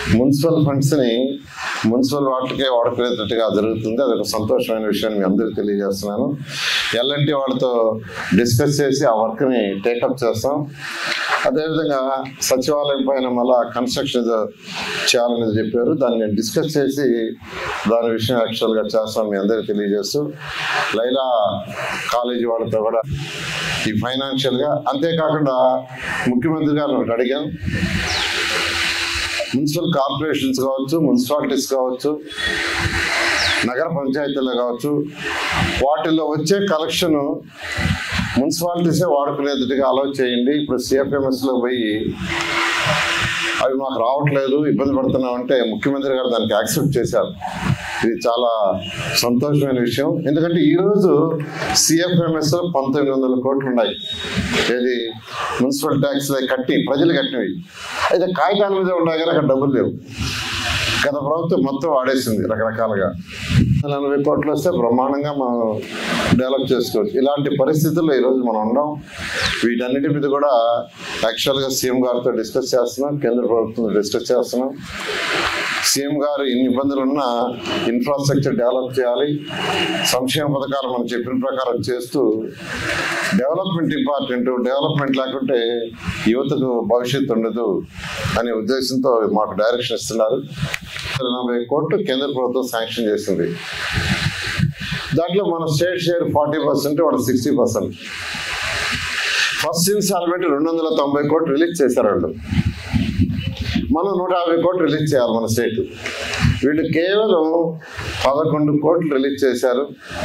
municipal ఫండ్స్ని municipal వాటికే వాడుకునేటట్టుగా జరుగుతుంది అది ఒక సంతోషమైన విషయాన్ని మీ అందరికీ తెలియజేస్తున్నాను ఎల్ఎన్టీ వాళ్ళతో డిస్కస్ చేసి ఆ వర్క్ని టేకప్ చేస్తాం అదేవిధంగా సచివాలయం పైన మళ్ళా కన్స్ట్రక్షన్ ఏదో చేయాలనేది చెప్పారు దాన్ని నేను డిస్కస్ చేసి దాని విషయం యాక్చువల్గా చేస్తాం మీ అందరికీ తెలియజేస్తూ లైలా కాలేజీ వాళ్ళతో కూడా ఈ ఫైనాన్షియల్గా అంతేకాకుండా ముఖ్యమంత్రి గారిని ఒకటి అడిగాను మున్సిపల్ కార్పొరేషన్స్ కావచ్చు మున్సిపాలిటీస్ కావచ్చు నగర పంచాయతీలు కావచ్చు వాటిల్లో వచ్చే కలెక్షన్ మున్సిపాలిటీసే వాడుకునేటట్టుగా అలౌ చేయండి ఇప్పుడు సిఎఫ్ఎంఎస్లో పోయి అవి మాకు రావట్లేదు ఇబ్బంది పడుతున్నాం అంటే ముఖ్యమంత్రి గారు దానికి యాక్సెప్ట్ చేశారు ఇది చాలా సంతోషమైన విషయం ఎందుకంటే ఈరోజు సిఎఫ్ఎంఎస్ పంతొమ్మిది వందల కోట్లు ఉన్నాయి ఏది మున్సిపల్ ట్యాక్స్ కట్టి ప్రజలు కట్టినవి అయితే కాగితాల మీద ఉన్నాయి కానీ అక్కడ డబ్బులు లేవు గత ప్రభుత్వం మొత్తం వాడేసింది రకరకాలుగా నలభై కోట్లు వస్తే బ్రహ్మాండంగా మనం డెవలప్ చేసుకోవచ్చు ఇలాంటి పరిస్థితుల్లో ఈరోజు మనం ఉన్నాం వీటన్నిటి మీద కూడా యాక్చువల్గా సీఎం గారితో డిస్కస్ చేస్తున్నాం కేంద్ర ప్రభుత్వంతో డిస్కస్ చేస్తున్నాం సీఎం గారు ఇన్ని ఇబ్బందులు ఉన్నా ఇన్ఫ్రాస్ట్రక్చర్ డెవలప్ చేయాలి సంక్షేమ పథకాలు మనం చెప్పిన ప్రకారం చేస్తూ డెవలప్మెంట్ ఇంపార్టెంట్ డెవలప్మెంట్ లేకుంటే యువతకు భవిష్యత్తు ఉండదు అనే ఉద్దేశంతో మాకు డైరెక్షన్ ఇస్తున్నారు నలభై కోట్లు కేంద్ర ప్రభుత్వం శాంక్షన్ చేసింది దాంట్లో మన స్టేట్ షేర్ ఫార్టీ పర్సెంట్ వాళ్ళ సిక్స్టీ పర్సెంట్ ఫస్ట్ ఇన్స్టాల్మెంట్ రెండు వందల తొంభై కోట్లు రిలీజ్ చేశారు వాళ్ళు మనం నూట యాభై కోట్లు రిలీజ్ చేయాలి మన స్టేట్ వీళ్ళు కేవలం పదకొండు కోట్లు రిలీజ్ చేశారు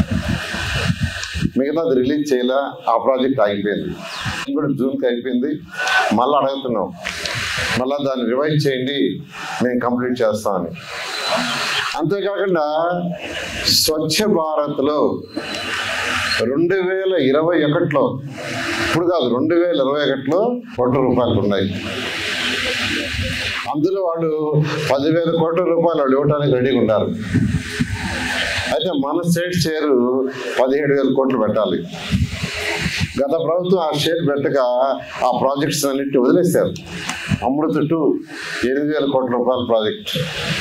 మిగతాది రిలీజ్ చేయలే ఆ ప్రాజెక్ట్ ఆగిపోయింది ఇది కూడా జూన్కి అయిపోయింది మళ్ళీ అడుగుతున్నాం మళ్ళీ దాన్ని రివైజ్ చేయండి మేము కంప్లీట్ చేస్తామని అంతేకాకుండా స్వచ్ఛ భారత్లో రెండు వేల ఇరవై ఒకటిలో ఇప్పుడు కాదు రెండు వేల ఇరవై ఒకటిలో కోట్ల రూపాయలు ఉన్నాయి అందులో వాళ్ళు పదివేల కోట్ల రూపాయలు వాళ్ళు ఇవ్వడానికి రెడీగా ఉన్నారు అయితే మన స్టేట్ షేరు పదిహేడు వేల కోట్లు పెట్టాలి గత ప్రభుత్వం ఆ షేర్ పెట్టక ఆ ప్రాజెక్ట్స్ అన్నింటినీ వదిలేశారు అమృత టూ ఎనిమిది వేల కోట్ల రూపాయల ప్రాజెక్ట్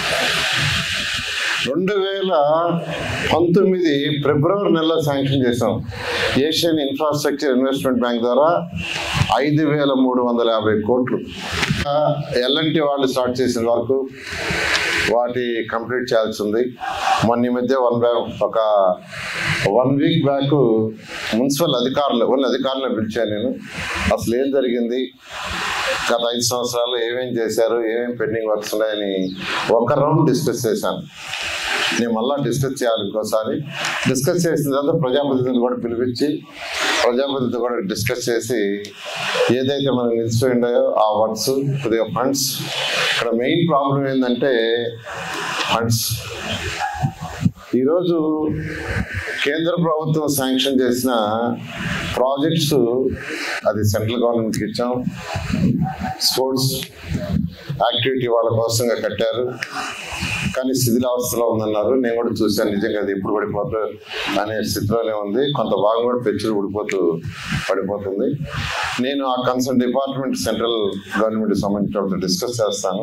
రెండు వేల పంతొమ్మిది ఫిబ్రవరి నెలలో శాంక్షన్ చేసాం ఏషియన్ ఇన్ఫ్రాస్ట్రక్చర్ ఇన్వెస్ట్మెంట్ బ్యాంక్ ద్వారా ఐదు వేల మూడు వందల యాభై కోట్లు ఎల్ఎన్టీ వాళ్ళు స్టార్ట్ చేసిన వరకు వాటి కంప్లీట్ చేయాల్సి ఉంది మొన్న ఈ మధ్య వన్ బ్యాక్ ఒక వన్ వీక్ బ్యాక్ మున్సిపల్ అధికారులు ఓన్లీ అధికారులను పిలిచాను నేను అసలు ఏం జరిగింది గత ఐదు సంవత్సరాలు ఏమేం చేశారు ఏమేం పెండింగ్ వర్క్స్ ఉన్నాయని ఒక రౌండ్ డిస్కస్ చేశాను నేను మళ్ళా డిస్కస్ చేయాలి ఇంకోసారి డిస్కస్ చేసిన తర్వాత ప్రజాప్రతినిధులు కూడా పిలిపించి ప్రజాప్రతినిధులు కూడా డిస్కస్ చేసి ఏదైతే మనం నిలిచిపోయి ఉన్నాయో ఆ వర్క్స్ కొద్దిగా ఫండ్స్ ఇక్కడ మెయిన్ ప్రాబ్లం ఏంటంటే ఫండ్స్ ఈరోజు కేంద్ర ప్రభుత్వం శాంక్షన్ చేసిన ప్రాజెక్ట్స్ అది సెంట్రల్ గవర్నమెంట్కి ఇచ్చాం స్పోర్ట్స్ యాక్టివిటీ వాళ్ళ కోసంగా కట్టారు కానీ శిథిలావస్థలో ఉందన్నారు నేను కూడా చూశాను నిజంగా అది ఎప్పుడు పడిపోతుంది అనే స్థితిలోనే ఉంది కొంత భాగం కూడా పెచ్చులు ఊడిపోతూ పడిపోతుంది నేను ఆ కన్సర్న్ డిపార్ట్మెంట్ సెంట్రల్ గవర్నమెంట్ సంబంధించిన డిస్కస్ చేస్తాను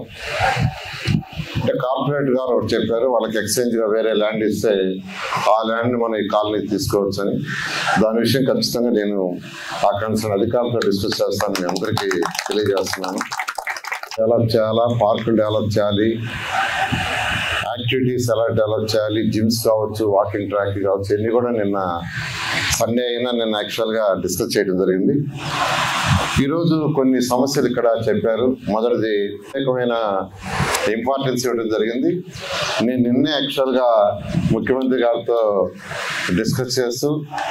అంటే కార్పొరేట్ గారు ఒకటి చెప్పారు వాళ్ళకి ఎక్స్చేంజ్ గా వేరే ల్యాండ్ ఇస్తే ఆ ల్యాండ్ మనం ఈ కాలనీ తీసుకోవచ్చు అని దాని విషయం ఖచ్చితంగా నేను ఆ కన్సర్న్ అధికారులతో డిస్కస్ చేస్తాను మీ అందరికీ తెలియజేస్తున్నాను డెవలప్ చేయాలా పార్కులు డెవలప్ చేయాలి యాక్టివిటీస్ ఎలా డెవలప్ చేయాలి జిమ్స్ కావచ్చు వాకింగ్ ట్రాక్ కావచ్చు ఇవన్నీ కూడా నిన్న సండే అయినా నిన్న యాక్చువల్గా డిస్కస్ చేయడం జరిగింది ఈరోజు కొన్ని సమస్యలు ఇక్కడ చెప్పారు మొదటిది ప్రత్యేకమైన ఇంపార్టెన్స్ ఇవ్వడం జరిగింది నేను నిన్నే యాక్చువల్గా ముఖ్యమంత్రి గారితో డిస్కస్ చేస్తూ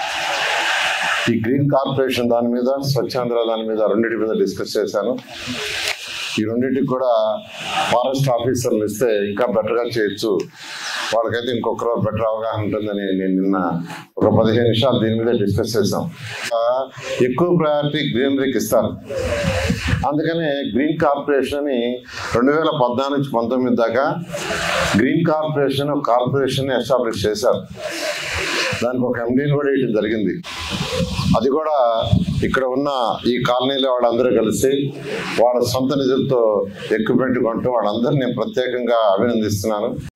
ఈ గ్రీన్ కార్పొరేషన్ దాని మీద స్వచ్ఛాంధ్ర దాని మీద రెండింటి మీద డిస్కస్ చేశాను ఈ రెండింటికి కూడా ఫారెస్ట్ ఆఫీసర్లు ఇస్తే ఇంకా బెటర్గా చేయొచ్చు వాళ్ళకైతే ఇంకొక బెటర్ అవగాహన ఉంటుందని నేను నిన్న ఒక పదిహేను నిమిషాలు దీని మీద డిస్కస్ చేసాం ఆ, ఎక్కువ ప్రయారిటీ గ్రీనరీకి ఇస్తారు అందుకనే గ్రీన్ కార్పొరేషన్ అని రెండు వేల పద్నాలుగు నుంచి పంతొమ్మిది దాకా గ్రీన్ కార్పొరేషన్ ఒక కార్పొరేషన్ ఎస్టాబ్లిష్ చేశారు దానికి ఒక ఎండీని కూడా వేయడం జరిగింది అది కూడా ఇక్కడ ఉన్న ఈ కాలనీలో వాళ్ళందరూ కలిసి వాళ్ళ సొంత నిధులతో ఎక్విప్మెంట్ కొంటూ వాళ్ళందరినీ నేను ప్రత్యేకంగా అభినందిస్తున్నాను